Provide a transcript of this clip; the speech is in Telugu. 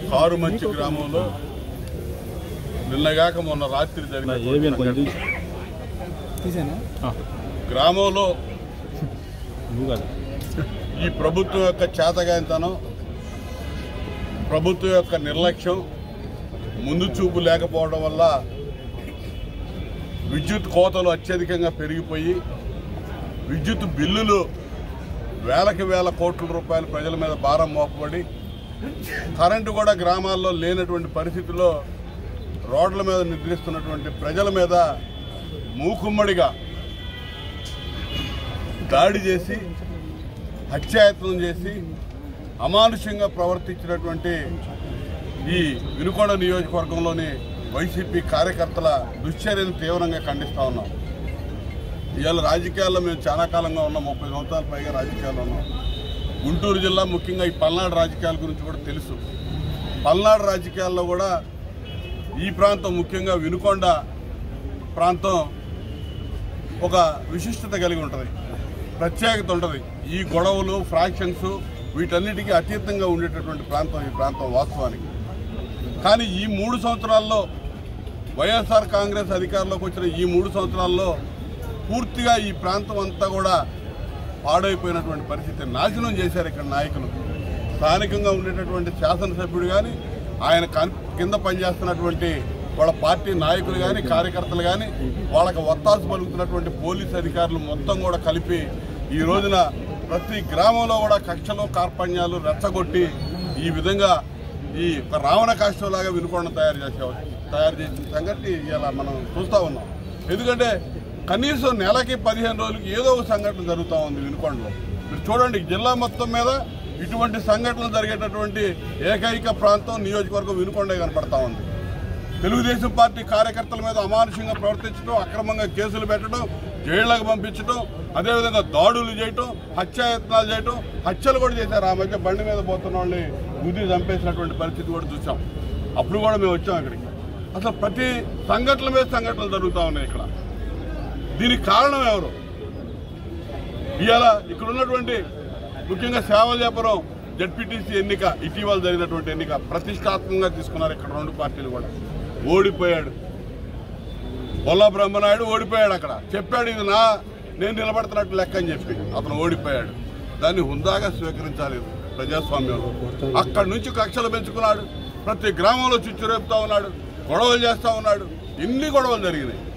కారు మంచి గ్రామంలో నిన్నగాక మొన్న రాత్రి జరిగిన కొంచెం తీసానా గ్రామంలో నువ్వు కదా ఈ ప్రభుత్వం యొక్క చేతగాయంతనం ప్రభుత్వం యొక్క నిర్లక్ష్యం ముందు చూపు లేకపోవడం వల్ల విద్యుత్ కోతలు అత్యధికంగా పెరిగిపోయి విద్యుత్ బిల్లులు వేలకి వేల కోట్ల రూపాయలు ప్రజల మీద భారం మోపబడి కరెంటు కూడా గ్రామాల్లో లేనటువంటి పరిస్థితిలో రోడ్ల మీద నిద్రిస్తున్నటువంటి ప్రజల మీద మూకుమ్మడిగా దాడి చేసి హత్యాయత్నం చేసి అమానుషంగా ప్రవర్తించినటువంటి ఈ వినుకొండ నియోజకవర్గంలోని వైసీపీ కార్యకర్తల దుశ్చర్యను తీవ్రంగా ఖండిస్తా ఉన్నాం ఇవాళ రాజకీయాల్లో మేము చాలా కాలంగా ఉన్నాం ముప్పై సంవత్సరాల పైగా రాజకీయాల్లో ఉన్నాం గుంటూరు జిల్లా ముఖ్యంగా ఈ పల్నాడు రాజకీయాల గురించి కూడా తెలుసు పల్నాడు రాజకీయాల్లో కూడా ఈ ప్రాంతం ముఖ్యంగా వినుకొండ ప్రాంతం ఒక విశిష్టత కలిగి ఉంటుంది ప్రత్యేకత ఉంటుంది ఈ గొడవలు ఫ్రాక్షన్స్ వీటన్నిటికీ అతీతంగా ఉండేటటువంటి ప్రాంతం ఈ ప్రాంతం వాస్తవానికి కానీ ఈ మూడు సంవత్సరాల్లో వైఎస్ఆర్ కాంగ్రెస్ అధికారంలోకి వచ్చిన ఈ మూడు సంవత్సరాల్లో పూర్తిగా ఈ ప్రాంతం అంతా కూడా పాడైపోయినటువంటి పరిస్థితి నాశనం చేశారు ఇక్కడ నాయకులు స్థానికంగా ఉండేటటువంటి శాసనసభ్యుడు కానీ ఆయన కన్- కింద పనిచేస్తున్నటువంటి వాళ్ళ పార్టీ నాయకులు కానీ కార్యకర్తలు కానీ వాళ్ళకి ఒత్తాసు పలుకుతున్నటువంటి పోలీస్ అధికారులు మొత్తం కూడా కలిపి ఈ రోజున ప్రతి గ్రామంలో కూడా కక్షలు కార్పణ్యాలు రెచ్చగొట్టి ఈ విధంగా ఈ ఒక రావణ కాష్టంలాగా వినుకొండ తయారు చేసే తయారు చేసిన సంగతి ఇలా మనం చూస్తూ ఉన్నాం ఎందుకంటే కనీసం నెలకి పదిహేను రోజులకి ఏదో ఒక సంఘటన జరుగుతూ ఉంది వినుకొండలో మీరు చూడండి జిల్లా మొత్తం మీద ఇటువంటి సంఘటనలు జరిగేటటువంటి ఏకైక ప్రాంతం నియోజకవర్గం వినుకొండే కనపడతా ఉంది తెలుగుదేశం పార్టీ కార్యకర్తల మీద అమానుషంగా ప్రవర్తించడం అక్రమంగా కేసులు పెట్టడం జైళ్లకు పంపించడం అదేవిధంగా దాడులు చేయటం హత్యాయత్నాలు చేయటం హత్యలు కూడా చేశారు ఆ మధ్య బండి మీద పోతున్న వాళ్ళని గుద్ది చంపేసినటువంటి పరిస్థితి కూడా చూసాం అప్పుడు కూడా మేము వచ్చాం అక్కడికి అసలు ప్రతి సంఘటనల మీద సంఘటనలు జరుగుతూ ఉన్నాయి ఇక్కడ దీనికి కారణం ఎవరు ఇవాళ ఇక్కడ ఉన్నటువంటి ముఖ్యంగా సేవలేపురం జడ్పీటీసీ ఎన్నిక ఇటీవల జరిగినటువంటి ఎన్నిక ప్రతిష్టాత్మకంగా తీసుకున్నారు ఇక్కడ రెండు పార్టీలు కూడా ఓడిపోయాడు బొల్ల బ్రహ్మనాయుడు ఓడిపోయాడు అక్కడ చెప్పాడు ఇది నా నేను నిలబడుతున్నట్టు లెక్క అని చెప్పి అతను ఓడిపోయాడు దాన్ని హుందాగా స్వీకరించాలి ప్రజాస్వామ్యంలో అక్కడి నుంచి కక్షలు పెంచుకున్నాడు ప్రతి గ్రామంలో చిచ్చు రేపుతా ఉన్నాడు గొడవలు చేస్తా ఉన్నాడు ఎన్ని గొడవలు జరిగినాయి